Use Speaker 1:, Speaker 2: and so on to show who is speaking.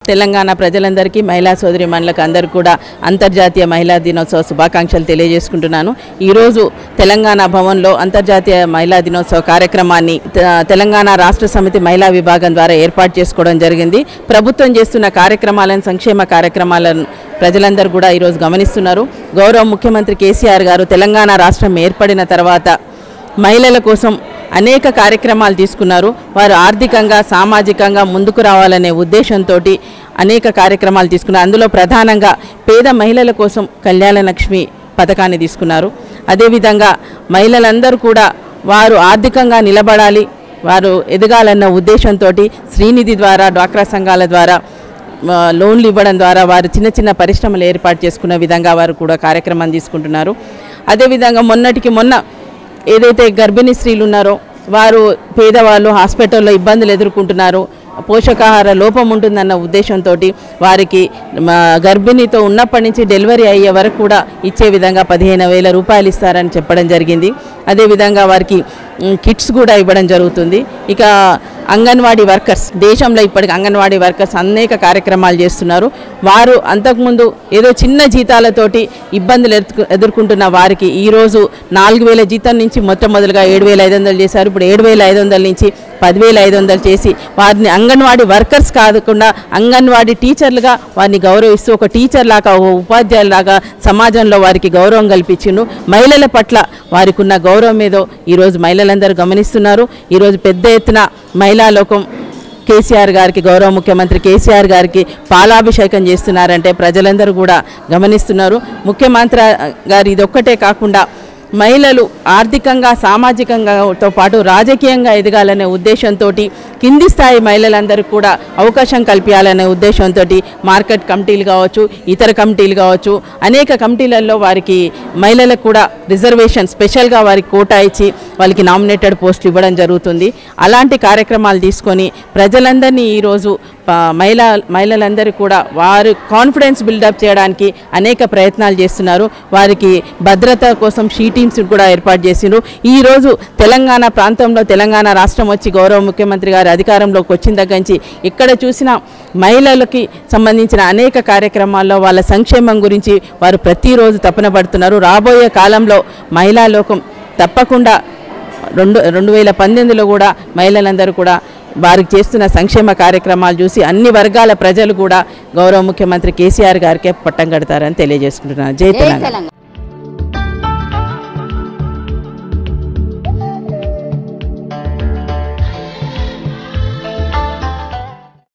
Speaker 1: తెలంగాణ ప్రజలందరికీ మహిళా సోదరి మనులకు అందరూ కూడా అంతర్జాతీయ మహిళా దినోత్సవ శుభాకాంక్షలు తెలియజేసుకుంటున్నాను ఈరోజు తెలంగాణ భవన్లో అంతర్జాతీయ మహిళా దినోత్సవ కార్యక్రమాన్ని తె- తెలంగాణ రాష్ట్ర సమితి మహిళా విభాగం ద్వారా ఏర్పాటు చేసుకోవడం జరిగింది ప్రభుత్వం చేస్తున్న కార్యక్రమాలను సంక్షేమ కార్యక్రమాలను ప్రజలందరూ కూడా ఈరోజు గమనిస్తున్నారు గౌరవ ముఖ్యమంత్రి కేసీఆర్ గారు తెలంగాణ రాష్ట్రం ఏర్పడిన తర్వాత మహిళల కోసం అనేక కార్యక్రమాలు తీసుకున్నారు వారు ఆర్థికంగా సామాజికంగా ముందుకు రావాలనే ఉద్దేశంతో అనేక కార్యక్రమాలు తీసుకున్నారు అందులో ప్రధానంగా పేద మహిళల కోసం కళ్యాణ లక్ష్మి పథకాన్ని తీసుకున్నారు అదేవిధంగా మహిళలందరూ కూడా వారు ఆర్థికంగా నిలబడాలి వారు ఎదగాలన్న ఉద్దేశంతో శ్రీనిధి ద్వారా డ్వాక్రా సంఘాల ద్వారా ఆ, లోన్లు ఇవ్వడం ద్వారా వారు చిన్న చిన్న పరిశ్రమలు ఏర్పాటు చేసుకునే విధంగా వారు కూడా కార్యక్రమం తీసుకుంటున్నారు అదేవిధంగా మొన్నటికి మొన్న ఏదైతే గర్భిణీ స్త్రీలు ఉన్నారో వారు పేదవాళ్ళు హాస్పిటల్లో ఇబ్బందులు ఎదుర్కొంటున్నారు పోషకాహార లోపం ఉంటుందన్న ఉద్దేశంతో వారికి మా గర్భిణీతో ఉన్నప్పటి నుంచి డెలివరీ అయ్యే వరకు కూడా ఇచ్చే విధంగా పదిహేను వేల రూపాయలు ఇస్తారని చెప్పడం జరిగింది అదేవిధంగా వారికి మ్, కిట్స్ కూడా ఇవ్వడం జరుగుతుంది ఇక అంగన్వాడీ వర్కర్స్ దేశంలో ఇప్పటికి అంగన్వాడీ వర్కర్స్ అనేక కార్యక్రమాలు చేస్తున్నారు వారు అంతకుముందు ఏదో చిన్న జీతాలతోటి ఇబ్బందులు ఎదుర్కొ- ఎదుర్కొంటున్న వారికి ఈరోజు నాలుగు వేల జీతం నుంచి మొట్టమొదలుగా ఏడు వేల ఐదు వందలు చేశారు ఇప్పుడు ఏడు వేల ఐదు వందల నుంచి పదివేల ఐదు వందలు చేసి వారిని అంగన్వాడీ వర్కర్స్ కాకుండా అంగన్వాడీ టీచర్లుగా వారిని గౌరవిస్తూ ఒక టీచర్ లాగా ఒక ఉపాధ్యాయులాగా సమాజంలో వారికి గౌరవం కల్పించిండు మహిళల పట్ల వారికి ఉన్న గౌరవం ఏదో ఈరోజు మహిళలందరూ గమనిస్తున్నారు ఈరోజు పెద్ద ఎత్తున మహిళా లోకం కేసీఆర్ గారికి గౌరవ ముఖ్యమంత్రి కేసీఆర్ గారికి పాలాభిషేకం చేస్తున్నారంటే ప్రజలందరూ కూడా గమనిస్తున్నారు ముఖ్యమంత్రి గారు ఇదొక్కటే కాకుండా మహిళలు ఆర్థికంగా సామాజికంగాతో పాటు రాజకీయంగా ఎదగాలనే ఉద్దేశంతో కింది స్థాయి మహిళలందరూ కూడా అవకాశం కల్పించాలనే ఉద్దేశంతో మార్కెట్ కమిటీలు కావచ్చు ఇతర కమిటీలు కావచ్చు అనేక కమిటీలలో వారికి మహిళలకు కూడా రిజర్వేషన్ స్పెషల్గా వారికి కోటా ఇచ్చి వాళ్ళకి నామినేటెడ్ పోస్టులు ఇవ్వడం జరుగుతుంది అలాంటి కార్యక్రమాలు తీసుకొని ప్రజలందరినీ ఈరోజు ప- మహిళా మహిళలందరూ కూడా వారు కాన్ఫిడెన్స్ బిల్డప్ చేయడానికి అనేక ప్రయత్నాలు చేస్తున్నారు వారికి భద్రత కోసం షీ టీమ్స్ కూడా ఏర్పాటు చేసిండ్రు ఈరోజు తెలంగాణ ప్రాంతంలో తెలంగాణ రాష్ట్రం వచ్చి గౌరవ ముఖ్యమంత్రి గారి అధికారంలోకి వచ్చిన దగ్గర నుంచి ఎక్కడ చూసినా మహిళలకి సంబంధించిన అనేక కార్యక్రమాల్లో వాళ్ళ సంక్షేమం గురించి వారు ప్రతిరోజు తపన పడుతున్నారు రాబోయే కాలంలో మహిళా లోకం తప్పకుండా రెండు రెండు వేల పంతొమ్మిదిలో కూడా మహిళలందరూ కూడా వారికి చేస్తున్న సంక్షేమ కార్యక్రమాలు చూసి అన్ని వర్గాల ప్రజలు కూడా గౌరవ ముఖ్యమంత్రి కేసీఆర్ గారికే పట్టం కడతారని తెలియజేసుకుంటున్నారు జై
Speaker 2: జై
Speaker 1: తెలంగాణ
Speaker 2: తెలంగాణ